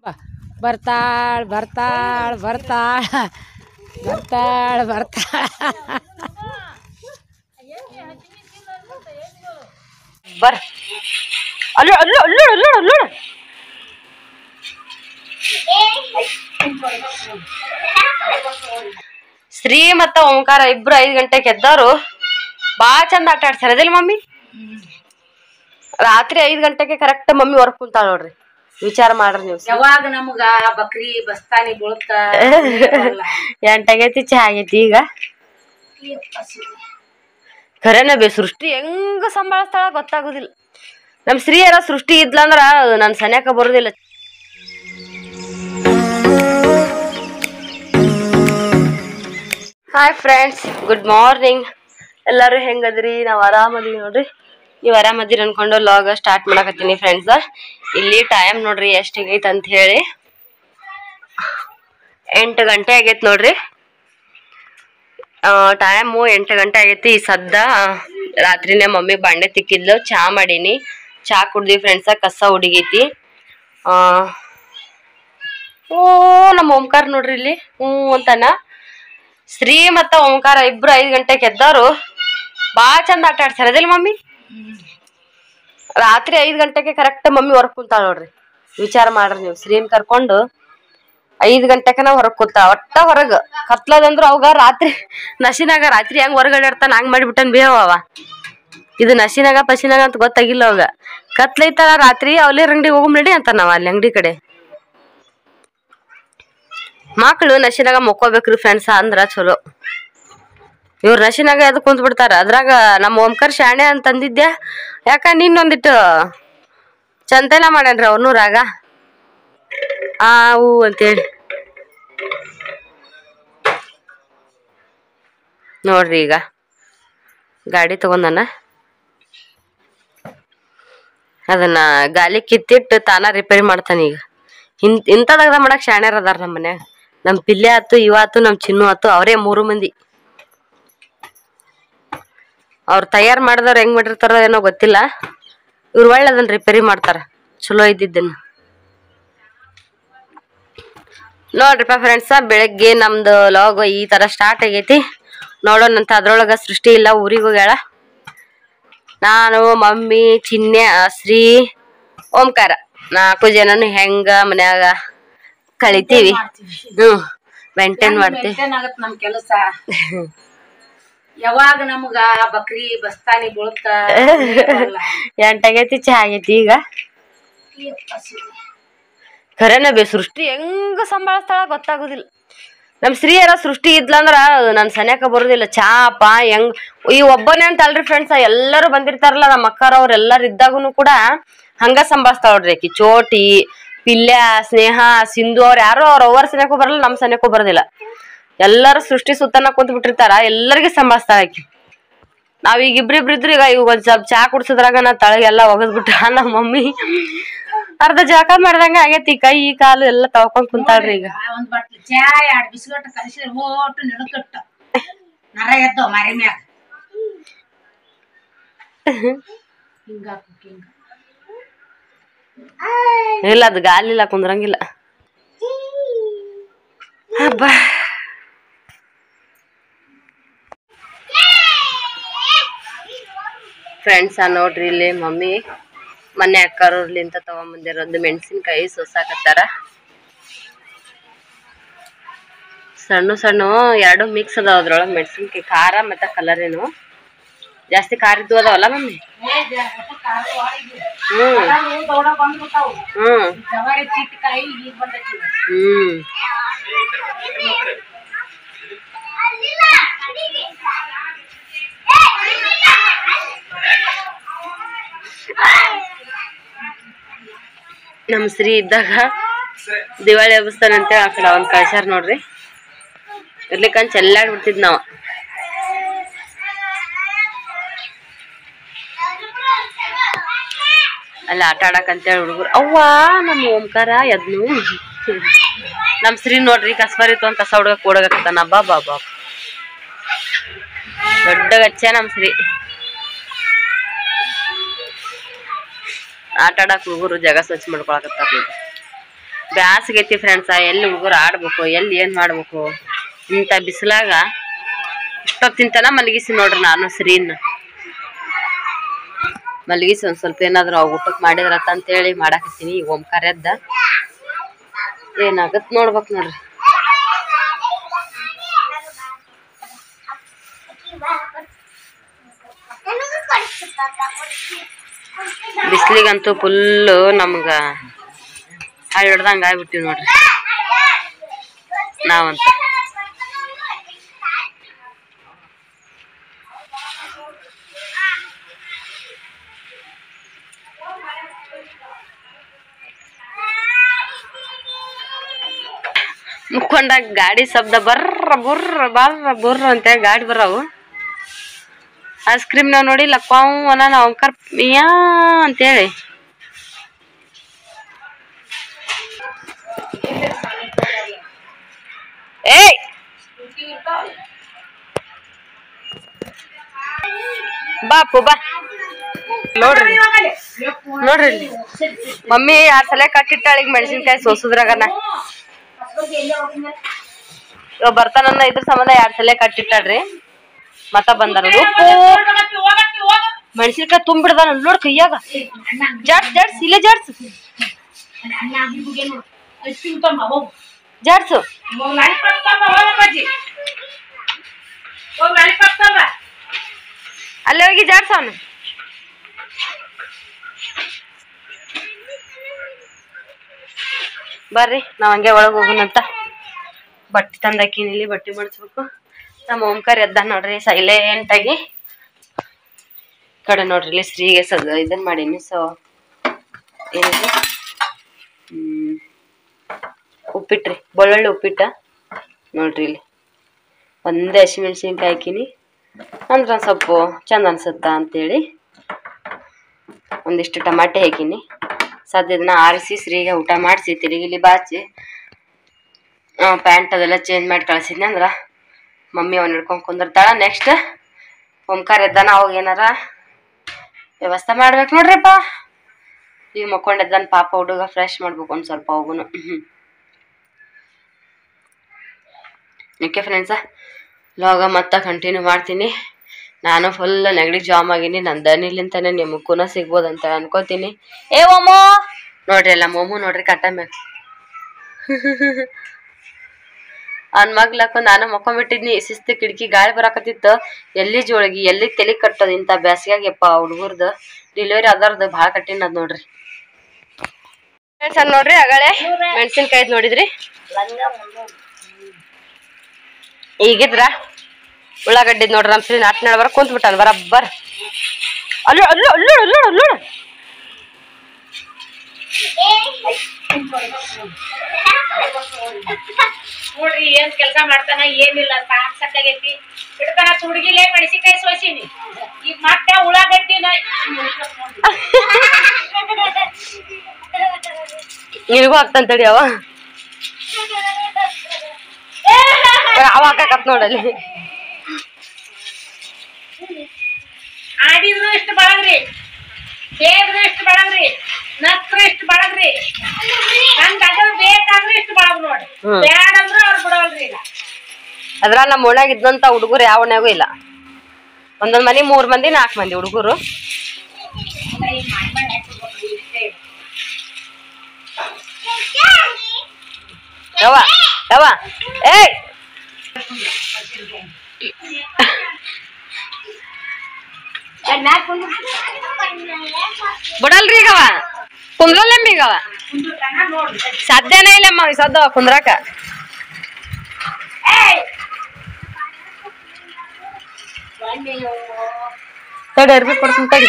ಬರ್ತಾಳ್ ಬರ್ತಾಳ್ ಬರ್ತಾಳ್ ಬರ್ತಾಳ್ ಬರ್ತಾಳ್ ಬರ್ ಅಲ್ಲೋ ಅಲ್ಲೋ ಅಲ್ಲೋ ಅಲ್ಲೋ ಅಲ್ಲೋ ಶ್ರೀ ಮತ್ತ ಓಂಕಾರ ಇಬ್ರು ಐದ್ ಗಂಟೆಗೆ ಎದ್ದವ್ರು ಬಾ ಚಂದ ಆಟ ಆಡ್ಸಾರ ಅದಿಲ್ಲ ಮಮ್ಮಿ ರಾತ್ರಿ ಐದ್ ಗಂಟೆಗೆ ಕರೆಕ್ಟ್ ಮಮ್ಮಿ ಹೊರಗ್ ಕುಂತಾಳ ನೋಡ್ರಿ ವಿಚಾರ ಮಾಡ್ರಿ ನೀವು ಯಾವಾಗ ನಮಗ ಬಕ್ರಿ ಬಸ್ತಾನಿ ಬೀಳುತ್ತ ಎಂಟಾಗೈತಿ ಚಾ ಆಗೈತಿ ಈಗ ಖರೇನ ಬೇ ಸೃಷ್ಟಿ ಹೆಂಗ ಸಂಭಾಳಿಸ್ತಾಳ ಗೊತ್ತಾಗುದಿಲ್ಲ ನಮ್ ಸ್ತ್ರೀಯರ ಸೃಷ್ಟಿ ಇದ್ಲಂದ್ರ ನನ್ ಸನ್ಯಾಕ ಬರುದಿಲ್ಲ ಹಾಯ್ ಫ್ರೆಂಡ್ಸ್ ಗುಡ್ ಮಾರ್ನಿಂಗ್ ಎಲ್ಲರೂ ಹೆಂಗದ್ರಿ ನಾವ್ ಆರಾಮದೀವಿ ನೋಡ್ರಿ ನೀವು ಆರಾಮದಿರಿ ಅನ್ಕೊಂಡು ಲಾಗ್ ಸ್ಟಾರ್ಟ್ ಮಾಡಕತ್ತೀನಿ ಫ್ರೆಂಡ್ಸ್ ಇಲ್ಲಿ ಟೈಮ್ ನೋಡ್ರಿ ಎಷ್ಟಾಗೈತೆ ಅಂತ ಹೇಳಿ ಎಂಟು ಗಂಟೆ ಆಗೈತೆ ನೋಡ್ರಿ ಟೈಮು ಎಂಟು ಗಂಟೆ ಆಗೈತಿ ಸದ್ದ ರಾತ್ರಿನೇ ಮಮ್ಮಿ ಬಾಂಡೆ ತಿಕ್ಕಿದ್ಲು ಚಾ ಮಾಡೀನಿ ಚಾ ಕುಡ್ದಿ ಫ್ರೆಂಡ್ಸ ಕಸ ಹುಡುಗೈತಿ ಆ, ಓ ನಮ್ಮ ಓಂಕಾರ ನೋಡ್ರಿ ಇಲ್ಲಿ ಹ್ಞೂ ಅಂತಾನ ಶ್ರೀ ಮತ್ತ ಓಂಕಾರ ಇಬ್ರು ಐದ್ ಗಂಟೆಗೆ ಎದ್ದವ್ರು ಬಾ ಚಂದ ಆಟ ಆಡ್ಸಾರ ಅದಿಲ್ಲ ಮಮ್ಮಿ ರಾತ್ರಿ ಐದ್ ಗಂಟೆಗೆ ಕರೆಕ್ಟ್ ಮಮ್ಮಿ ಹೊರಗ್ ಕುಂತಾಳ ನೋಡ್ರಿ ವಿಚಾರ ಮಾಡ್ರಿ ನೀವು ಶ್ರೀನ್ ಕರ್ಕೊಂಡು ಐದ್ ಗಂಟೆಕನ ಹೊರಗ್ ಕೂತ ಒಟ್ಟ ಹೊರಗ ಕತ್ಲದಂದ್ರ ಅವಾಗ ರಾತ್ರಿ ನಶಿನಾಗ ರಾತ್ರಿ ಹೆಂಗ್ ಹೊರಗಡೆ ಇರ್ತಾನ ಹಂಗ್ ಮಾಡಿಬಿಟ್ಟನ್ ಬೇವ ಅವ ಇದು ನಶಿನಾಗ ಪಶಿನಾಗ ಅಂತ ಗೊತ್ತಾಗಿಲ್ಲ ಅವಾಗ ಕತ್ಲೈತಲ್ಲ ರಾತ್ರಿ ಅವಲಿ ಅಂಗಡಿ ಹೋಗಮ್ ನಡಿ ಅಂತ ನಾವ್ ಅಲ್ಲಿ ಅಂಗಡಿ ಕಡೆ ಮಕ್ಳು ನಶಿನಾಗ ಮಕ್ಕೋಬೇಕ್ರಿ ಫ್ರೆಂಡ್ಸ್ ಅಂದ್ರ ಚಲೋ ಇವ್ರ ನಶಿನಾಗ ಎದಕ್ ಕುಂತ್ ಬಿಡ್ತಾರ ಅದ್ರಾಗ ನಮ್ಮ ಓಂಕರ್ ಶಾಣೆ ಅಂತಂದಿದ್ದೆ ಯಾಕ ನೀನೊಂದಿಟ್ಟು ಚಂತೆನ ಮಾಡ್ಯಾನ್ರಿ ಅವನು ರಾಗ ಆ ಹೂ ಅಂತೇಳಿ ನೋಡ್ರಿ ಈಗ ಗಾಡಿ ತಗೊಂಡನ ಅದನ್ನ ಗಾಲಿ ಕಿತ್ತಿಟ್ಟು ತಾನ ರಿಪೇರಿ ಮಾಡ್ತಾನ ಈಗ ಇನ್ ಇಂಥದಾಗ ಮಾಡಕ್ ಶಾಣ್ಯರ್ ಅದಾರ ನಮ್ಮ ಮನ್ಯಾಗ ನಮ್ ಪಿಲ್ಲೆ ಆತು ಇವ ಆತು ನಮ್ ಚಿನ್ನು ಆತು ಅವರೇ ಮೂರು ಮಂದಿ ಅವ್ರು ತಯಾರ್ ಮಾಡಿದವ್ರು ಹೆಂಗ್ ಮಾಡಿರ್ತಾರೋ ಏನೋ ಗೊತ್ತಿಲ್ಲ ಇವ್ರು ಒಳ್ಳೆ ಅದನ್ನ ರಿಪೇರಿ ಮಾಡ್ತಾರ ಚಲೋ ಇದ್ದಿದ್ದನ್ನ ನೋಡ್ರಿಪ್ಪ ಫ್ರೆಂಡ್ಸ ಬೆಳಗ್ಗೆ ನಮ್ದು ಲಾಗ್ ಈ ತರ ಸ್ಟಾರ್ಟ್ ಆಗೈತಿ ನೋಡೋಣಂತ ಅದ್ರೊಳಗ ಸೃಷ್ಟಿ ಇಲ್ಲ ಊರಿಗೆ ಹೋಗ್ಯಾಳ ನಾನು ಮಮ್ಮಿ ಚಿನ್ನೆ ಶ್ರೀ ಓಂಕಾರ ನಾಲ್ಕು ಜನನು ಹೆಂಗ ಮನ್ಯಾಗ ಕಳಿತೀವಿ ಹ್ಮ್ ಮೇಂಟೈನ್ ಮಾಡ್ತೀವಿ ಏನಾಗತ್ ನಮ್ ಕೆಲಸ ಯಾವಾಗ ನಮಗ ಬಕ್ರಿ ಬಸ್ತಾನಿ ಬೀಳುತ್ತ ಎಂಟಾಗೈತಿ ಚಾ ಆಗೈತಿ ಈಗ ಖರೇನ ಬೇ ಸೃಷ್ಟಿ ಹೆಂಗ ಸಂಭಾಳಿಸ್ತಾಳ ಗೊತ್ತಾಗುದಿಲ್ಲ ನಮ್ ಸ್ತ್ರೀಯರ ಸೃಷ್ಟಿ ಇದ್ಲಂದ್ರ ನನ್ ಸನ್ಯಾಕ ಬರುದಿಲ್ಲ ಚಾ ಪಾ ಹೆಂಗ್ ಈ ಒಬ್ಬನೇ ಅಂತ ಅಲ್ರಿ ಫ್ರೆಂಡ್ಸ್ ಎಲ್ಲರೂ ಬಂದಿರ್ತಾರಲ್ಲ ನಮ್ಮ ಅಕ್ಕಾರ ಅವ್ರ ಎಲ್ಲಾರು ಇದ್ದಾಗುನು ಕೂಡ ಹಂಗ ಸಂಭಾಳಿಸ್ತಾಳ ನೋಡ್ರಿ ಆಕಿ ಚೋಟಿ ಪಿಲ್ಯ ಸ್ನೇಹ ಸಿಂಧು ಅವ್ರ ಯಾರು ಅವ್ರ ಅವ್ರ ಸನ್ಯಾಕೂ ಬರಲ್ಲ ನಮ್ ಸನ್ಯಾಕೂ ಬರೋದಿಲ್ಲ ಎಲ್ಲಾರು ಸೃಷ್ಟಿ ಸುತ್ತನ ಕುಂತ್ ಬಿಟ್ಟಿರ್ತಾರ ಎಲ್ಲರಿಗೆ ಸಂಭಾಳಿಸ್ತಾಳ ಆಕಿ ನಾವ್ ಈಗ ಇಬ್ರಿಬ್ರು ಇದ್ರು ಈಗ ಇವಾಗ ಒಂದ್ ಸ್ವಲ್ಪ ಚಾ ಕುಡ್ಸೋದ್ರಾಗ ನಾ ತಳಗೆಲ್ಲ ಒಗದ್ಬಿಟ್ಟ ನಮ್ಮ ಮಮ್ಮಿ ಅರ್ಧ ಜಳಕ ಮಾಡ್ದಂಗ ಆಗೈತಿ ಕೈ ಕಾಲು ಎಲ್ಲ ತಳ್ಕೊಂಡ್ ಕುಂತಾಳ್ರಿ ಈಗ ಒಂದ್ ಬಟ್ಲು ಚಾ ಎರಡ್ ಬಿಸ್ಕಟ್ ಕಲಿಸಿದ್ರೆ ಹೋಟು ನಿಡಕಟ್ಟ ನರ ಎದ್ದೋ ಮಾರಿ ಮ್ಯಾಗ ಹಿಂಗ ಹಿಂಗ ಇಲ್ಲ ಅದು ಗಾಲಿಲ್ಲ ಕುಂದ್ರಂಗಿಲ್ಲ ಹಬ್ಬ ಫ್ರೆಂಡ್ಸ್ ನೋಡ್ರಿ ಇಲ್ಲಿ ಮಮ್ಮಿ ಮೊನ್ನೆ ಅಕ್ಕರೂರ್ಲಿಂತ ತಗೊಂಬಂದಿರೋದು ಮೆಣಸಿನ್ಕಾಯಿ ಸೊಸಾಕತ್ತಾರ ಸಣ್ಣ ಸಣ್ಣ ಎರಡು ಮಿಕ್ಸ್ ಅದಾವ ಅದ್ರೊಳಗೆ ಮೆಣಸಿನ್ಕಾಯಿ ಖಾರ ಮತ್ತೆ ಕಲರ್ ಏನು ಜಾಸ್ತಿ ಖಾರ ಇದ್ದು ಅದಾವಲ್ಲ ಮಮ್ಮಿ ಹ್ಮ್ ದೌಡ ಬಂದ್ಬಿಟ್ಟಾವು ಹ್ಮ್ ಜವಾರಿ ಚಿಟ್ಟಕಾಯಿ ಈಗ ಬಂದೈತಿ ಹ್ಮ್ ನಮ್ ಶ್ರೀ ಇದ್ದಾಗ ದಿವಾಳಿ ಹಬ್ಬಸ್ತಾನಂತ ಆ ಕಡೆ ಅವ್ನ್ ಕಳ್ಸ್ಯಾರ ನೋಡ್ರಿ ಇರ್ಲಿಕ್ಕಂತ ಚೆಲ್ಲಾಡ್ ಬಿಡ್ತಿದ್ ನಾವ ಅಲ್ಲಿ ಆಟ ಆಡಕ್ ಅಂತೇಳಿ ಹುಡುಗರು ಅವ್ವ ನಮ್ಮ ಓಂಕಾರ ಎದ್ನು ನಮ್ ಶ್ರೀ ನೋಡ್ರಿ ಕಸ್ಬರಿತ್ತು ಅಂತ ಕಸ ಹುಡುಗ ಕೂಡಗತ್ತಾನ ಬಾ ಬಾ ಬಾ ದೊಡ್ಡ ಗಚ್ಚ ನಮ್ ಶ್ರೀ ಆಟ ಆಡಕ್ ಹುಡುಗರು ಜಾಗ ಸ್ವಚ್ಛ ಮಾಡ್ಕೊಳಕತ್ತಾರ ಬ್ಯಾಸಗೈತಿ ಫ್ರೆಂಡ್ಸ ಎಲ್ಲಿ ಹುಡುಗರು ಆಡ್ಬೇಕು ಎಲ್ಲಿ ಏನ್ ಮಾಡ್ಬೇಕು ಇಂಥ ಬಿಸಿಲಾಗ ಇಷ್ಟೊತ್ತಿಂತನ ಮಲಗಿಸಿ ನೋಡ್ರಿ ನಾನು ಶ್ರೀನ ಮಲಗಿಸಿ ಒಂದ್ ಸ್ವಲ್ಪ ಏನಾದ್ರು ಅವ್ ಊಟಕ್ ಮಾಡಿದ್ರತ್ತ ಅಂತೇಳಿ ಮಾಡಾಕತ್ತೀನಿ ಈಗ ಓಂಕಾರ ಎದ್ದ ಏನಾಗತ್ ನೋಡ್ಬೇಕು ನೋಡ್ರಿ ಬಿಸ್ಲಿಗಂತೂ ಫುಲ್ಲು ನಮ್ಗ ಹಾಳು ಹಿಡ್ದಂಗ ಆಗ್ಬಿಟ್ಟಿವಿ ನೋಡ್ರಿ ನಾವಂತ ಮುಕ್ಕೊಂಡಾಗ ಗಾಡಿ ಶಬ್ದ ಬರ್ರ ಬುರ್ರ ಬರ್ರ ಬುರ್ರ ಅಂತ ಗಾಡಿ ಬರವು ಐಸ್ ಕ್ರೀಮ್ ನಾವ್ ನೋಡಿ ಲಕ್ವಾವ್ ಅನ್ನ ಅಂಕರ್ ಯಾ ಅಂತೇಳಿ ಏಯ್ ಬಾಪು ಬಾ ನೋಡ್ರಿ ನೋಡ್ರಿ ಇಲ್ಲಿ. ಮಮ್ಮಿ ಯಾರ್ ಸಲ ಕಟ್ಟಿಟ್ಟಾಳ ಈಗ ಮೆಣಸಿನ್ಕಾಯಿ ಸೋಸುದ್ರಾಗನ ಇವ ಬರ್ತಾನನ್ನ ಇದ್ರ ಸಂಬಂಧ ಎರಡ್ ಸಲ ಕಟ್ಟಿಟ್ಟಾಳ್ರಿ ಮತ್ತ ಬಂದಾರ ಉಪ್ಪು ಮೆಣಸಿನ್ಕಾಯಿ ತುಂಬಿಡ್ದಾನ ನೋಡ್ ಕೈಯಾಗ ಜಾಡ್ಸ್ ಜಾಡ್ಸ್ ಇಲ್ಲೇ ಜಾಡ್ಸ್ ಜಾಡ್ಸು ಅಲ್ಲೇ ಹೋಗಿ ಜಾಡ್ಸ ಅವನು ಬರ್ರಿ ನಾವ್ ಹಂಗೆ ಒಳಗ್ ಹೋಗೋಣಂತ ಬಟ್ಟೆ ತಂದಾಕಿನಿ ಇಲ್ಲಿ ಬಟ್ಟೆ ಮಡಿಸ್ಬೇಕು ನಮ್ಮ ಓಂಕಾರ ಎದ್ದ ನೋಡ್ರಿ ಸೈಲೆಂಟ್ ಆಗಿ ಈ ಕಡೆ ನೋಡ್ರಿ ಇಲ್ಲಿ ಶ್ರೀಗೆ ಸದ ಇದನ್ ಮಾಡೀನಿ ಸೊ ಏನಿದೆ ಹ್ಮ್ ಉಪ್ಪಿಟ್ರಿ ಬೆಳ್ಳುಳ್ಳಿ ಉಪ್ಪಿಟ್ಟ ನೋಡ್ರಿ ಇಲ್ಲಿ ಒಂದೇ ಹಸಿಮೆಣ್ಸಿನ್ಕಾಯಿ ಹಾಕಿನಿ ಅಂದ್ರೆ ಒಂದ್ ಸ್ವಲ್ಪ ಚಂದ ಅನ್ಸುತ್ತಾ ಅಂತೇಳಿ ಒಂದಿಷ್ಟು ಟಮಾಟೆ ಹಾಕಿನಿ ಸದ್ಯ ಇದನ್ನ ಆರಿಸಿ ಶ್ರೀಗೆ ಊಟ ಮಾಡಿಸಿ ತಿರುಗಿಲಿ ಬಾಚಿ ಪ್ಯಾಂಟ್ ಅದೆಲ್ಲ ಚೇಂಜ್ ಮಾಡಿ ಕಳ್ಸಿದ್ನಿ ಅಂದ್ರ ಮಮ್ಮಿ ಅವ್ನ ಹಿಡ್ಕೊಂಡ್ ಕುಂದಿರ್ತಾಳ ನೆಕ್ಸ್ಟ್ ಓಂಕಾರ ಎದ್ದಾನ ಅವಾಗ ಏನಾರ ವ್ಯವಸ್ಥೆ ಮಾಡ್ಬೇಕು ನೋಡ್ರಿಪ್ಪ ಈಗ ಮಕ್ಕೊಂಡಿದ್ದಾನ ಪಾಪ ಹುಡುಗ ಫ್ರೆಶ್ ಮಾಡ್ಬೇಕು ಒಂದ್ ಸ್ವಲ್ಪ ಹೋಗುನು ಓಕೆ ಫ್ರೆಂಡ್ಸ ಇವಾಗ ಮತ್ತೆ ಕಂಟಿನ್ಯೂ ಮಾಡ್ತೀನಿ ನಾನು ಫುಲ್ ನೆಗಡಿ ಜಾಮ್ ಆಗೀನಿ ನನ್ನ ದನಿಲಿಂತಾನೆ ನಿಮಗೂ ಸಿಗ್ಬೋದಂತ ಅನ್ಕೋತೀನಿ ಏ ಓಮೋ ನೋಡ್ರಿ ಎಲ್ಲ ಮೊಮ್ಮು ನೋಡ್ರಿ ಕಟ್ಟ ಮ್ಯಾಗ ಅವ್ನ ಮಗ್ಲಕ್ಕ ನಾನು ಮಕ್ಕೊಂಬಿಟ್ಟಿದ್ನಿ ಶಿಸ್ತು ಕಿಟಕಿ ಗಾಳಿ ಬರಾಕತ್ತಿತ್ತು ಎಲ್ಲಿ ಜೋಳಗಿ ಎಲ್ಲಿ ತಲೆ ಕಟ್ಟೋದು ಇಂಥ ಬ್ಯಾಸ್ಗ್ಯಾಗ ಯಪ್ಪ ಹುಡುಗರ್ದು ಡೆಲಿವರಿ ಅದರ್ದು ಭಾಳ ಕಠಿಣ ಅದ್ ನೋಡ್ರಿ ಫ್ರೆಂಡ್ಸ್ ಅಲ್ಲಿ ನೋಡ್ರಿ ಅಗಳೇ ಮೆಣಸಿನ್ಕಾಯ್ದು ನೋಡಿದ್ರಿ ಈಗಿದ್ರ ಉಳ್ಳಾಗಡ್ಡಿ ನೋಡ್ರಿ ನಮ್ಮ ಶ್ರೀ ನಾಟ್ನಾಳ ಬರ ಕುಂತ್ ಬಿಟ್ಟಾನ ಬರಬ್ಬರ್ ಅಲ್ಲೂ ಅಲ್ಲೂ ಅಲ್ಲೂ ಅಲ್ಲೂ ಅಲ್ಲೂ ನೋಡ್ರಿ ಏನ್ ಕೆಲಸ ಮಾಡ್ತಾನ ಏನಿಲ್ಲ ಸಾಕ್ ಸಾಕಾಗೈತಿ ಹಿಡ್ತಾನ ತುಡ್ಗಿಲೇ ಮೆಣಸಿನ್ಕಾಯಿ ಸೋಸಿನಿ ಈಗ ಮತ್ತೆ ಉಳ್ಳಾಗಡ್ಡಿನ ನಿನಗೂ ಆಗ್ತಾನ ತಡಿ ಅವ ಅವ ಹಾಕತ್ ನೋಡಲ್ಲಿ ಆಡಿದ್ರು ಇಷ್ಟು ಬಳಗ್ರಿ ಬೇದ್ರು ಇಷ್ಟು ಬಳಗ್ರಿ ನಕ್ರು ಇಷ್ಟು ಬಳಗ್ರಿ ನಂಗ್ ಅದ ಬೇಕಾದ್ರೆ ಇಷ್ಟು ಬಳಗ್ ನೋಡಿ ಹ್ಮ್. ಬ್ಯಾಡ ಅಂದ್ರ ಅವ್ರು ಬಿಡವಲ್ರಿ ಈಗ ಅದ್ರ ನಮ್ಮ ಓಣ್ಯಾಗ ಇದ್ದಂತ ಹುಡುಗರು ಯಾವ ಓಣ್ಯಾಗೂ ಇಲ್ಲ ಒಂದೊಂದ್ ಮನಿ ಮೂರ್ ಮಂದಿ ನಾಲ್ಕು ಮಂದಿ ಹುಡುಗರು ಯವ್ವ ಯವ್ವ ಏಯ್ ಬಿಡಲ್ರಿ ಈಗವ ಕುಂದ್ರಲ್ಲಮ್ಮ ಈಗವ ಕುಂದ್ರತಾನ ನೋಡ್ರಿ ಸಾಧ್ಯನೇ ಇಲ್ಲಮ್ಮ ಈ ಸದ್ದ ಕುಂದ್ರಾಕ ತಡಿ ಅರ್ಬಿ ಕೊಡ್ತೀನಿ ತಡಿ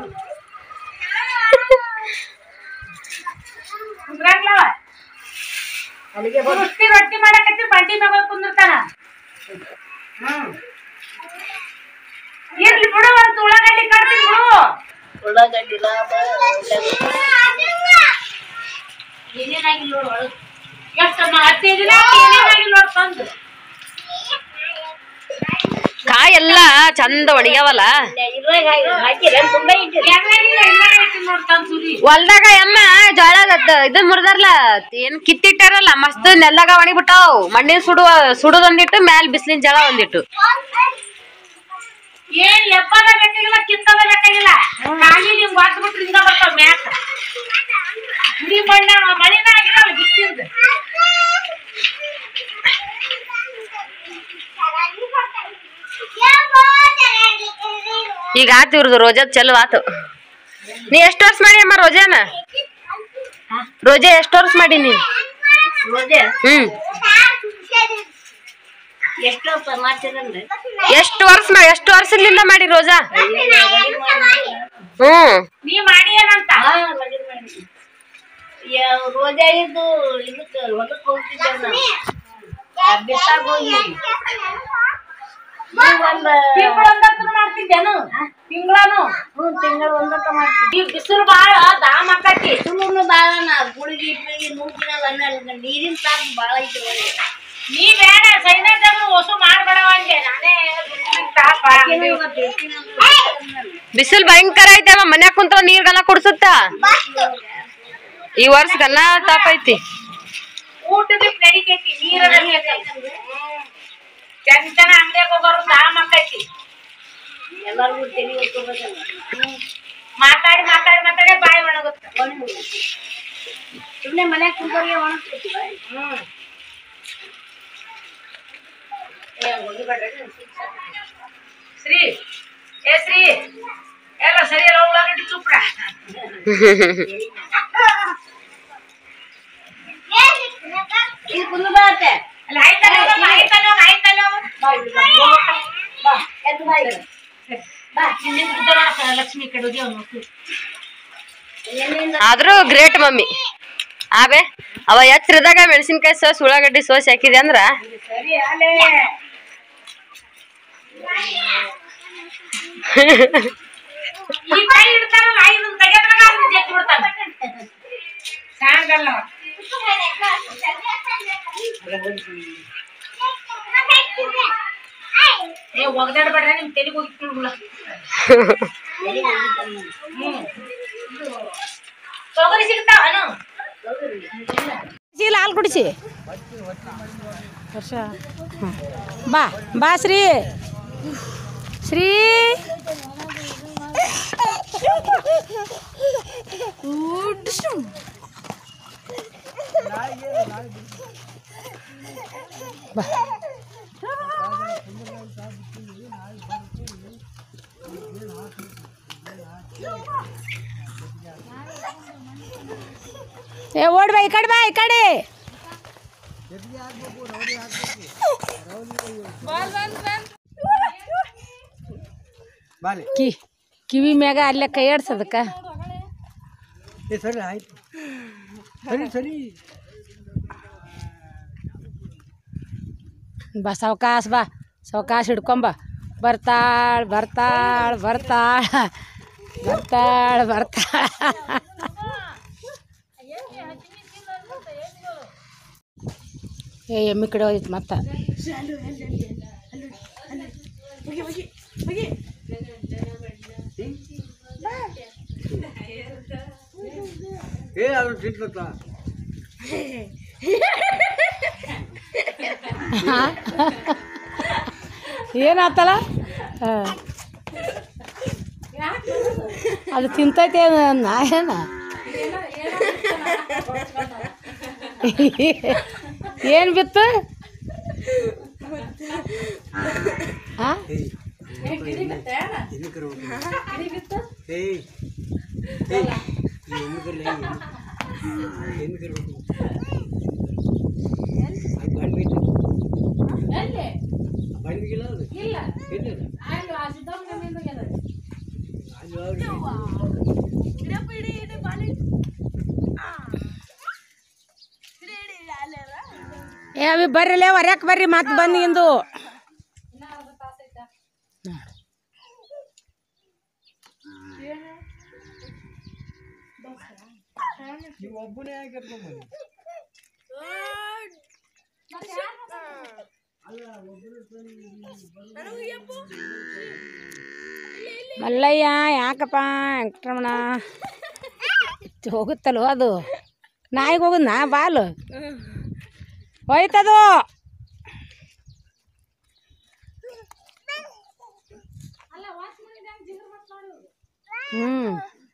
ಕುಂದ್ರಂಗ್ಲವ ರೊಟ್ಟಿ ರೊಟ್ಟಿ ಮಾಡಕತ್ತಿ ಬಂಡಿ ಮ್ಯಾಗ ಹೋಗ್ ಕುಂದಿರ್ತಾನ ಹ್ಮ್ ಇರ್ಲಿ ಬಿಡು ಒಂದ್ ಉಳ್ಳಾಗಡ್ಡಿ ಕಟ್ತೀನಿ ಬಿಡು ಏನೇನಾಗಿಲ್ಲ ನೋಡು ಒಳಗ್ ಎಷ್ಟು ಹದಿನೈದು ದಿನ ಆಯ್ತು ಏನೇನಾಗಿಲ್ಲ ನೋಡು ತಂದು ಕಾಯಿ ಕಾಯಿ ಎಲ್ಲಾ ಚಂದ ಒಣಗ್ಯಾವಲ್ಲ ಇದ್ರಾಗ ಹಾಕಿರ ತುಂಬಾ ಇಟ್ಟಿರಿ ಎದ್ರಾಗಿಲ್ಲ ಇದ್ರಾಗ ಇಟ್ಟಿನ್ ನೋಡ್ ತಂದ್ ಸುರಿ ಹೊಲ್ದಾಗ ಎಮ್ಮ ಜೋಳ ಇದು ಮುರ್ದಾರ್ಲ ಏನ್ ಕಿತ್ತಿಟ್ಟಾರಲ್ಲ ಮಸ್ತ್ ನೆಲ್ದಾಗ ಒಣಗಿಬಿಟ್ಟಾವ್ ಮಣ್ಣಿನ ಸುಡುವ ಸುಡುದೊಂದಿಟ್ಟು ಮ್ಯಾಲ್ ಬಿಸಿಲಿನ ಜಳ ಒಂದಿಟ್ಟು ಏನ್ ಎಪ್ಪದ ಬೇಕಾಗಿಲ್ಲ ಕಿತ್ತದ ಬೇಕಾಗಿಲ್ಲ ಖಾಲಿ ನಿಮ್ ಒದ್ ಬಿಟ್ರೆ ಹಿಂಗ ಬರ್ತಾವ ಮ್ಯಾಕ ಇಡೀ ಮಣ್ಣ ಮಳಿನ ಆಗಿರಲ್ಲ ಬಿತ್ತಿಂದ ಈಗ ಆತು ಇವ್ರದ್ದು ರೋಜಾದ್ ಚಲೋ ಆತು ನೀ ಎಷ್ಟು ವರ್ಷ ಮಾಡಿ ಅಮ್ಮ ರೋಜಾನ ರೋಜಾ ಎಷ್ಟು ವರ್ಷ ಮಾಡಿ ನೀನ್ ರೋಜೆ ಹ್ಮ್ ಎಷ್ಟು ಮಾಡ್ತೀರಂದ್ರೆ ಎಷ್ಟು ವರ್ಷ ಮಾ ಎಷ್ಟು ವರ್ಷದಿಂದ ಮಾಡಿ ರೋಜಾ ಹ್ಮ್ ನೀ ಮಾಡಿ ಏನಂತ ರೋಜಾ ಇದ್ದು ಇದಕ್ಕೆ ಹೊಲಕ್ಕೆ ಹೋಗ್ತಿದ್ದೆ ಬಿತ್ತಾಗ ಹೋಗಿ ಒಂದ್ ತಿಂಗಳ ಒಂದತ್ತು ಮಾಡ್ತಿದ್ದೇನು ತಿಂಗಳನು ಹ್ಞೂ ತಿಂಗಳು ಒಂದಕ್ಕ ಮಾಡ್ತೀವಿ ಈ ಬಿಸಿಲು ಬಾಳ ದಾಮ್ ಆಕತಿ ಸುಮ್ಮನೆ ಬಾಳ ನಾ ಗುಳಿಗೆ ಪಿಳಿಗೆ ನೂಕಿನಲ್ಲ ಅನ್ನಲ್ಲ ನೀರಿನ ತಾಪ ಬಾಳ ಐತಿ ಒಳಗೆ ನೀ ಬೇಡ ಸೈನ್ಯದಾಗ ಹೊಸು ಮಾಡ್ಬೇಡವ ಅಂದೆ ನಾನೇ ಬಿಸಿಲಿಗ್ ತಾಪ ಬಿಸಿಲು ಭಯಂಕರ ಐತವ ಮನ್ಯಾಗ ಕುಂತ್ರ ನೀರ್ ಗಲ್ಲ ಕುಡ್ಸುತ್ತ ಈ ವರ್ಷ ಗಲ್ಲ ತಾಪ ಐತಿ ಊಟದಕ್ ನಡಿತೈತಿ ನೀರ ಚಂಚನ ಅಂಗಡಿಯಾಗ ಹೋಗೋರು ದಾಮ್ ಆಕೈತಿ ಎಲ್ಲರಿಗೂ ತೆಲಿ ಹೊತ್ಕೋಬೇಕಲ್ಲ ಮಾತಾಡಿ ಮಾತಾಡಿ ಮಾತಾಡಿ ಬಾಯಿ ಒಣಗುತ್ತ ಸುಮ್ಮನೆ ಮನ್ಯಾಗ ಕುಂತವ್ರಿಗೆ ಒಣಗ್ತೈತಿ ಹ್ಮ್ ಶ್ರೀ ಏ ಶ್ರೀ ಎಲ್ಲ ಸರಿ ಎಲ್ಲ ಉಳ್ಳಾಗಡ್ಡಿ ಚುಪ್ರ ಇದು ಕುಂದು ಬರತ್ತೆ ಅಲ್ಲ ಆಯ್ತಲ್ಲ ಹೋಗಮ್ಮ, ಆಯ್ತಲ್ಲ ಹೋಗು, ಆಯ್ತಲ್ಲ ಹೋಗು. ಬಾ ಎದ್ದು ಬಾ ಈಗ. ಬಾ ನಿನ್ನಿಂದ ಬಿದ್ದೋಳ ಲಕ್ಷ್ಮಿ ಕಡೆ ಹೋಗಿ ಅವ್ನು ನೋಡ್ತು. ಎಲ್ಲಿಂದ ಆದ್ರೂ ಗ್ರೇಟ್ ಮಮ್ಮಿ ಆಬೆ ಅವ ಎಚ್ಚರದಾಗ ಮೆಣಸಿನ್ಕಾಯಿ ಸೋಸ್ ಉಳ್ಳಾಗಡ್ಡಿ ಸೋಸ್ ಹಾಕಿದೆ ಅಂದ್ರ ಸರಿ ಅಲ್ಲೇ ಈ ಕೈ ಹಿಡ್ತಾರಲ್ಲ ಇದನ್ನ ತೆಗೆದ್ರಾಗ ಅದನ್ನ ಜಗ್ಗಿ ಬಿಡ್ತಾನ ಸಾಂಗಲ್ಲ ಅವ. ಏ ಒಗ್ದಾಡ್ಬೇಡ್ರಿ ನಿಮ್ ತೆಲಿಗೆ ಹೋಗಿ ಹುಳ ಹ್ಮ್ ತೊಗರಿ ಸಿಗ್ತಾವನು ಚೀಲ ಹಾಲು ಕುಡಿಸಿ ವರ್ಷ ಬಾ ಬಾ ಶ್ರೀ ಶ್ರೀ ಬಾ ಏ ಓಡ್ ಬಾ ಈ ಕಡೆ ಬಾ ಈ ಕಡೆ ಕಿ ಕಿವಿ ಮ್ಯಾಗ ಅಲ್ಲೇ ಕೈ ಆಡ್ಸದಕ್ಕ ಸರಿ ಆಯ್ತು ಸರಿ ಸರಿ ಬಾ ಸಾವಕಾಶ ಬಾ ಸಾವಕಾಶ ಹಿಡ್ಕೊಂಬ ಬರ್ತಾಳ ಬರ್ತಾಳ ಬರ್ತಾಳ ಬರ್ತಾಳ ಬರ್ತಾಳ ಏ ಎಮ್ಮಿ ಕಡೆ ಹೋಯ್ತು ಮತ್ತ ಏ ಅದು ತಿಂತ ಏನಾತಲ್ಲ ಹಾ. ಅದು ತಿಂತೈತೆ ನಾ ಏನ ಏನು ಬಿತ್ತು ಹಾ ಎಲ್ಲಿ ಕರು ಏ ಏ ಎಲ್ಲಿ ಕರ್ಲಿ ಎಲ್ಲಿ ಕರ್ಬೇಕು ಅದು ಬಾಂಡ್ಬಿಟ್ಟು ಬಾಂಡ್ಬಿಗಿಲ್ಲ ಅದು ಇಲ್ಲ ಅದು ಅವ್ರಿಗೆ ಏ ಅವಿ ಬರ್ರಿಲೇ ಹೊರ್ಯಾಕ ಬರ್ರಿ ಮತ್ತೆ ಬಂದಿಂದು ನೀವು ಒಬ್ಬನೇ ಯಾಕೆ ಕರ್ಕೊಂಬಂದಿ ಅಲ್ಲ ಒಬ್ಬರು ಮಲ್ಲಯ್ಯ ಯಾಕಪ್ಪ ವೆಂಕಟರಮಣ ಹೋಗುತ್ತಲ್ವ ಅದು ನಾಯಿಗೆ ಹೋಗುದ್ ನಾ ಬಾಲು ಹೋಯ್ತದು ಹ್ಞೂ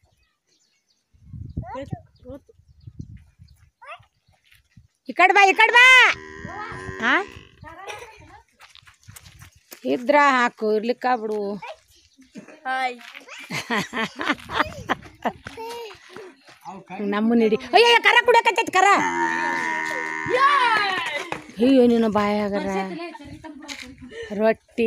ಈ ಕಡೆ ಬಾ ಈ ಕಡೆ ಬಾ ಹಾ ಇದ್ರ ಹಾಕು ಇರ್ಲಿಕ್ಕ ಬಿಡು ನಮ್ಮ ನೀಡಿ ಅಯ್ಯ ಕರ ಕುಡಿಯಕತ್ತೈತಿ ಕರ ಅಯ್ಯೋ ನೀನು ಬಾಯಾಗರ ರೊಟ್ಟಿ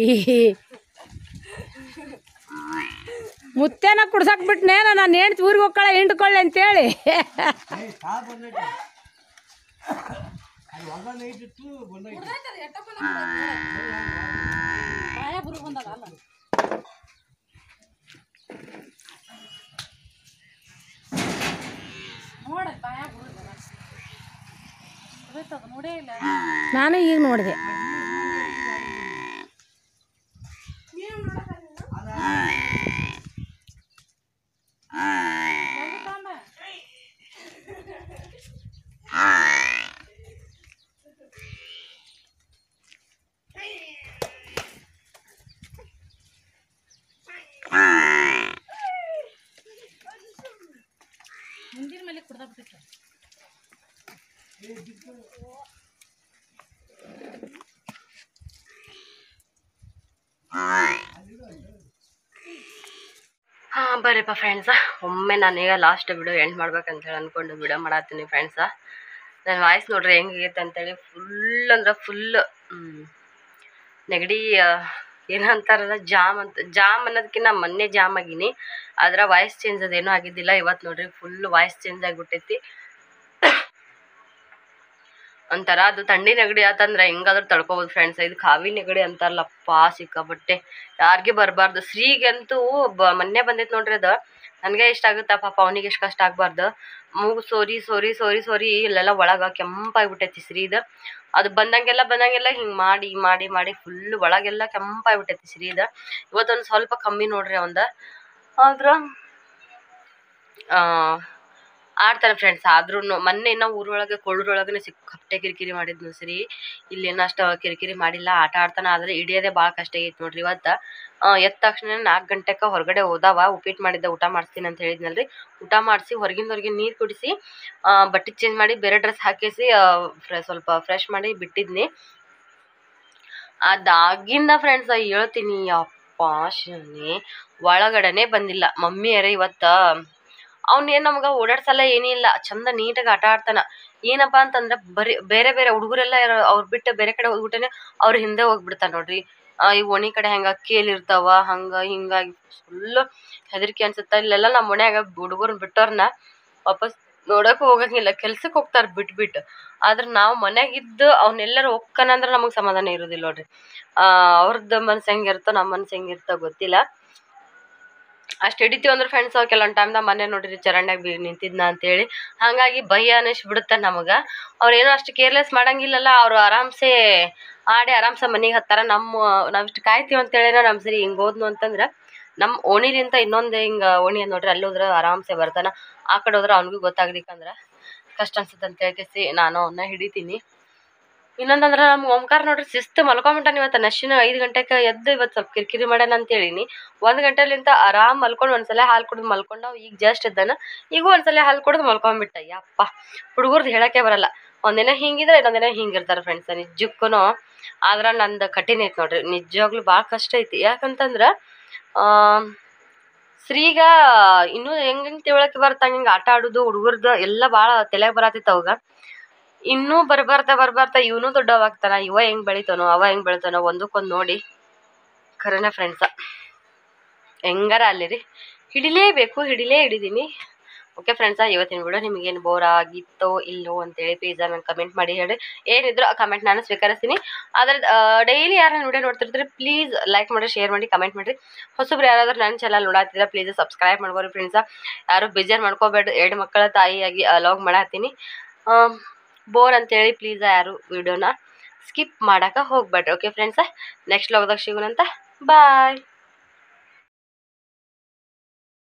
ಮುತ್ತೇನ ಕುಡ್ಸಕ್ ಬಿಟ್ನೇನ ನಾನು ಹೆಂಡ್ತಿ ಊರಿಗೆ ಹೋಗ್ಕಳ ಹಿಂಡ್ಕೊಳ್ಳಿ ಅಂತೇಳಿ ಏ ಸಾ ಬಂದೈತಿ ಅದು ಒಗ್ಗರಣೆ ಇಟ್ಟಿತ್ತು ಬಂದೈತಿ ನಾನು ಈಗ ನೋಡಿದೆ ಹಾ ಬರ್ರಿಪ್ಪ ಫ್ರೆಂಡ್ಸ ಒಮ್ಮೆ ನಾನೀಗ ಲಾಸ್ಟ್ ವಿಡಿಯೋ ಎಂಡ್ ಮಾಡ್ಬೇಕಂತ ಹೇಳಿ ಅನ್ಕೊಂಡು ವಿಡಿಯೋ ಮಾಡತ್ತೀನಿ ಫ್ರೆಂಡ್ಸ ನನ್ನ ವಾಯ್ಸ್ ನೋಡ್ರಿ ಹೆಂಗೈತೆ ಅಂತೇಳಿ ಫುಲ್ ಅಂದ್ರೆ ಫುಲ್ ನೆಗಡಿ ಆ, ಏನಂತಾರಲ್ಲ ಜಾಮ್ ಅಂತ ಜಾಮ್ ಅನ್ನೋದಕ್ಕಿಂತ ಮೊನ್ನೆ ಜಾಮ್ ಆಗೀನಿ ಆದ್ರೆ ವಾಯ್ಸ್ ಚೇಂಜ್ ಅದೇನೂ ಆಗಿದ್ದಿಲ್ಲ ಇವತ್ತು ನೋಡ್ರಿ ಫುಲ್ ವಾಯ್ಸ್ ಚೇಂಜ್ ಆಗಿಬಿಟ್ಟೈತಿ ಒಂಥರ ಅದು ಥಂಡಿ ನೆಗಡಿ ಆತಂದ್ರೆ ಹೆಂಗಾದ್ರೂ ತಡ್ಕೋಬೋದು ಫ್ರೆಂಡ್ಸ್ ಇದು ಕಾವಿ ನೆಗಡಿ ಅಂತಾರಲ್ಲಪ್ಪ ಸಿಕ್ಕಾಬಟ್ಟೆ ಯಾರಿಗೆ ಬರಬಾರ್ದು ಶ್ರೀಗಂತೂ ಬ ಮೊನ್ನೆ ಬಂದೈತೆ ನೋಡ್ರಿ ಅದು ನನಗೆ ಇಷ್ಟ ಆಗುತ್ತಾ ಪಾಪ ಅವನಿಗೆ ಎಷ್ಟು ಕಷ್ಟ ಆಗಬಾರ್ದು ಮೂಗು ಸೋರಿ ಸೋರಿ ಸೋರಿ ಸೋರಿ ಇಲ್ಲೆಲ್ಲ ಒಳಗೆ ಕೆಂಪಾಗ್ಬಿಟ್ಟೈತಿ ಶ್ರೀದು ಅದು ಬಂದಂಗೆಲ್ಲ ಬಂದಂಗೆಲ್ಲ ಹಿಂಗೆ ಮಾಡಿ ಮಾಡಿ ಮಾಡಿ ಫುಲ್ ಒಳಗೆಲ್ಲ ಕೆಂಪಾಗ್ಬಿಟ್ಟೈತಿ ಶ್ರೀದು ಇವತ್ತೊಂದು ಸ್ವಲ್ಪ ಕಮ್ಮಿ ನೋಡ್ರಿ ಅವಂದ ಆದ್ರೆ ಆ, ಆಡ್ತಾನೆ ಫ್ರೆಂಡ್ಸ್ ಆದ್ರೂ ಮೊನ್ನೆ ಇನ್ನೂ ಊರೊಳಗೆ ಕೊಳ್ಳೂರೊಳಗೆ ಸಿಕ್ಕಾಪಟ್ಟೆ ಕಿರಿಕಿರಿ ಮಾಡಿದ್ನು ಸರಿ ಇಲ್ಲೇನು ಅಷ್ಟು ಕಿರಿಕಿರಿ ಮಾಡಿಲ್ಲ ಆಟ ಆಡ್ತಾನೆ ಆದರೆ ಹಿಡಿಯೋದೇ ಭಾಳ ಕಷ್ಟ ಆಗೈತೆ ನೋಡ್ರಿ ಇವತ್ತು ಎದ್ದ ತಕ್ಷಣ ನಾಲ್ಕು ಗಂಟೆಗೆ ಹೊರಗಡೆ ಹೋದಾವ ಉಪ್ಪಿಟ್ಟು ಮಾಡಿದ್ದೆ ಊಟ ಮಾಡಿಸ್ತೀನಿ ಅಂತ ಹೇಳಿದ್ನಲ್ರಿ ಊಟ ಮಾಡಿಸಿ ಹೊರಗಿಂದ ಹೊರಗೆ ನೀರು ಕುಡಿಸಿ ಬಟ್ಟೆ ಚೇಂಜ್ ಮಾಡಿ ಬೇರೆ ಡ್ರೆಸ್ ಹಾಕಿಸಿ ಫ್ರೆ ಸ್ವಲ್ಪ ಫ್ರೆಶ್ ಮಾಡಿ ಬಿಟ್ಟಿದ್ನಿ ಅದಾಗಿಂದ ಫ್ರೆಂಡ್ಸ್ ಹೇಳ್ತೀನಿ ಅಪ್ಪ ಶನಿ ಒಳಗಡೆನೆ ಬಂದಿಲ್ಲ ಮಮ್ಮಿಯರೇ ಇವತ್ತು ಅವ್ನೇನು ನಮ್ಗೆ ಓಡಾಡ್ಸಲ್ಲ ಏನಿಲ್ಲ ಚಂದ ನೀಟಾಗಿ ಆಟ ಆಡ್ತಾನ ಏನಪ್ಪ ಅಂತಂದ್ರೆ ಬರೀ ಬೇರೆ ಬೇರೆ ಹುಡುಗರೆಲ್ಲ ಅವ್ರು ಬಿಟ್ಟು ಬೇರೆ ಕಡೆ ಹೋಗ್ಬಿಟ್ಟನೆ ಅವ್ರ ಹಿಂದೆ ಹೋಗ್ಬಿಡ್ತಾನೆ ನೋಡ್ರಿ ಆ, ಈ ಓಣಿ ಕಡೆ ಹೆಂಗ ಕೇಲ್ ಇರ್ತಾವ ಹಂಗ ಹಿಂಗಾಗಿ ಫುಲ್ ಹೆದರಿಕೆ ಅನ್ಸುತ್ತ ಇಲ್ಲೆಲ್ಲ ನಮ್ಮ ಮನ್ಯಾಗ ಹುಡುಗರ್ನ ಬಿಟ್ಟವ್ರನ್ನ ವಾಪಸ್ ನೋಡಕ್ಕೂ ಹೋಗಂಗಿಲ್ಲ ಕೆಲ್ಸಕ್ಕೆ ಹೋಗ್ತಾರೆ ಬಿಟ್ಬಿಟ್ಟು ಆದ್ರೆ ನಾವು ಮನ್ಯಾಗಿದ್ದು ಅವ್ನೆಲ್ಲರೂ ಒಕ್ಕನಂದ್ರೆ ನಮಗೆ ಸಮಾಧಾನ ಇರೋದಿಲ್ಲ ನೋಡ್ರಿ ಅವ್ರದ್ದು ಮನ್ಸು ಹೆಂಗಿರ್ತೋ ನಮ್ಮ ಮನ್ಸು ಹೆಂಗಿರ್ತೋ ಗೊತ್ತಿಲ್ಲ ಅಷ್ಟು ಹಿಡಿತೀವಿ ಅಂದ್ರೆ ಫ್ರೆಂಡ್ಸ್ ಕೆಲವೊಂದು ಟೈಮ್ದಾಗ ಮನೆ ನೋಡಿರಿ ಚರಂಡ್ಯಾಗ ಬಿ ನಿಂತಿದ್ನ ಅಂತೇಳಿ ಹಾಗಾಗಿ ಭಯ ಅನ್ನಿಸ್ಬಿಡುತ್ತೆ ನಮಗೆ ಅವ್ರೇನೋ ಅಷ್ಟು ಕೇರ್ಲೆಸ್ ಮಾಡಂಗಿಲ್ಲಲ್ಲ ಅವ್ರು ಆರಾಮ್ಸೆ ಆಡಿ ಆರಾಮ್ಸೆ ಮನೆಗೆ ಹತ್ತಾರ ನಮ್ಮ ನಾವಿಷ್ಟು ಕಾಯ್ತೀವಿ ಅಂತೇಳಿ ನಮ್ಮ ಸರಿ ಹಿಂಗೆ ಹೋದ್ನು ಅಂತಂದ್ರೆ ನಮ್ಮ ಓಣಿಲಿಂತ ಇನ್ನೊಂದು ಹಿಂಗೆ ಓಣಿ ಅದ್ ನೋಡ್ರಿ ಅಲ್ಲಿ ಹೋದ್ರೆ ಆರಾಮ್ಸೆ ಬರ್ತಾನ ಆ ಕಡೆ ಹೋದ್ರೆ ಅವ್ನಿಗೂ ಗೊತ್ತಾಗ್ಲಿಕ್ಕಂದ್ರೆ ಕಷ್ಟ ಅನ್ಸುತ್ತೆ ಅಂತ ಹೇಳ್ಕೇಸಿ ನಾನು ಅವನ್ನ ಹಿಡಿತೀನಿ ಇನ್ನೊಂದಂದ್ರೆ ನಮ್ಮ ಓಂಕಾರ ನೋಡ್ರಿ ಶಿಸ್ತು ಮಲ್ಕೊಂಬಿಟ್ಟಾನ ಇವತ್ತು ನಶಿನ ಐದು ಗಂಟೆಗೆ ಎದ್ದು ಇವತ್ತು ಸ್ವಲ್ಪ ಕಿರಿಕಿರಿ ಮಾಡ್ಯಾನ ಅಂತ ಹೇಳಿನಿ ಒಂದು ಗಂಟೆಲಿಂತ ಆರಾಮ್ ಮಲ್ಕೊಂಡು ಒಂದ್ಸಲ ಹಾಲು ಕುಡಿದು ಮಲ್ಕೊಂಡ ಈಗ ಜಸ್ಟ್ ಇದ್ದಾನ ಈಗ ಒಂದ್ಸಲ ಹಾಲು ಕುಡಿದು ಮಲ್ಕೊಂಡ್ಬಿಟ್ಟ ಯಪ್ಪ ಹುಡುಗರ್ದು ಹೇಳಕ್ಕೆ ಬರಲ್ಲ ಒಂದಿನ ಹಿಂಗಿದ್ರೆ ಇನ್ನೊಂದಿನ ಹಿಂಗಿರ್ತಾರೆ ಫ್ರೆಂಡ್ಸ್ ನಿಜಕ್ಕೂ ಆದ್ರೆ ನಂದು ಕಠಿಣ ಐತಿ ನೋಡ್ರಿ ನಿಜವಾಗ್ಲೂ ಭಾಳ ಕಷ್ಟ ಐತಿ ಯಾಕಂತಂದ್ರೆ ಶ್ರೀಗ ಇನ್ನೂ ಹೆಂಗ್ ಹೆಂಗ್ ತಿಳ್ವಳಿಕೆ ಬರ್ತಾ ಹಿಂಗೆ ಆಟ ಆಡೋದು ಹುಡುಗರ್ದು ಎಲ್ಲ ಭಾಳ ತಲೆಗೆ ಬರತ್ತಿತ್ತು ಅವಾಗ ಇನ್ನೂ ಬರ್ಬಾರ್ದ ಬರ್ಬಾರ್ದ ಇವನು ದೊಡ್ಡವಾಗ್ತಾನ ಇವ ಹೆಂಗ್ ಬೆಳಿತಾನೋ ಅವ ಹೆಂಗ್ ಬೆಳಿತಾನೋ ಒಂದಕ್ಕೊಂದು ನೋಡಿ ಖರೇನ ಫ್ರೆಂಡ್ಸ ಹೆಂಗಾರ ಅಲ್ಲಿ ರೀ ಹಿಡಿಲೇಬೇಕು ಹಿಡಿಲೇ ಹಿಡಿದೀನಿ ಓಕೆ ಫ್ರೆಂಡ್ಸ ಇವತ್ತಿನ ವಿಡಿಯೋ ನಿಮಗೇನು ಬೋರ್ ಆಗಿತ್ತೋ ಇಲ್ಲೋ ಅಂತೇಳಿ ಪ್ಲೀಸ್ ನಂಗೆ ಕಮೆಂಟ್ ಮಾಡಿ ಹೇಳಿ ಏನಿದ್ರು ಆ ಕಮೆಂಟ್ ನಾನು ಸ್ವೀಕರಿಸ್ತೀನಿ ಆದರೆ ಡೈಲಿ ಯಾರು ನನ್ನ ವಿಡಿಯೋ ನೋಡ್ತಿರ್ತೀರಿ ಪ್ಲೀಸ್ ಲೈಕ್ ಮಾಡಿ ಶೇರ್ ಮಾಡಿ ಕಮೆಂಟ್ ಮಾಡಿರಿ ಹೊಸಬ್ರು ಯಾರಾದ್ರೂ ನನ್ನ ಚಾನಲ್ ನೋಡತ್ತಿದ್ರೆ ಪ್ಲೀಸ್ ಸಬ್ಸ್ಕ್ರೈಬ್ ಮಾಡ್ಬೋರಿ ಫ್ರೆಂಡ್ಸ ಯಾರು ಬೇಜಾರು ಮಾಡ್ಕೋಬೇಡ ಎರಡು ಮಕ್ಕಳ ತಾಯಿಯಾಗಿ ಲಾಗ್ ಮಾಡತ್ತೀನಿ ಬೋರ್ ಅಂತೇಳಿ ಪ್ಲೀಸ್ ಯಾರು ವಿಡಿಯೋನ ಸ್ಕಿಪ್ ಮಾಡಕ್ಕೆ ಹೋಗ್ಬೇಡ್ರಿ ಓಕೆ ಫ್ರೆಂಡ್ಸ ನೆಕ್ಸ್ಟ್ ಲಾಗ್ದಾಗ ಸಿಗೋಣಂತ ಬಾಯ್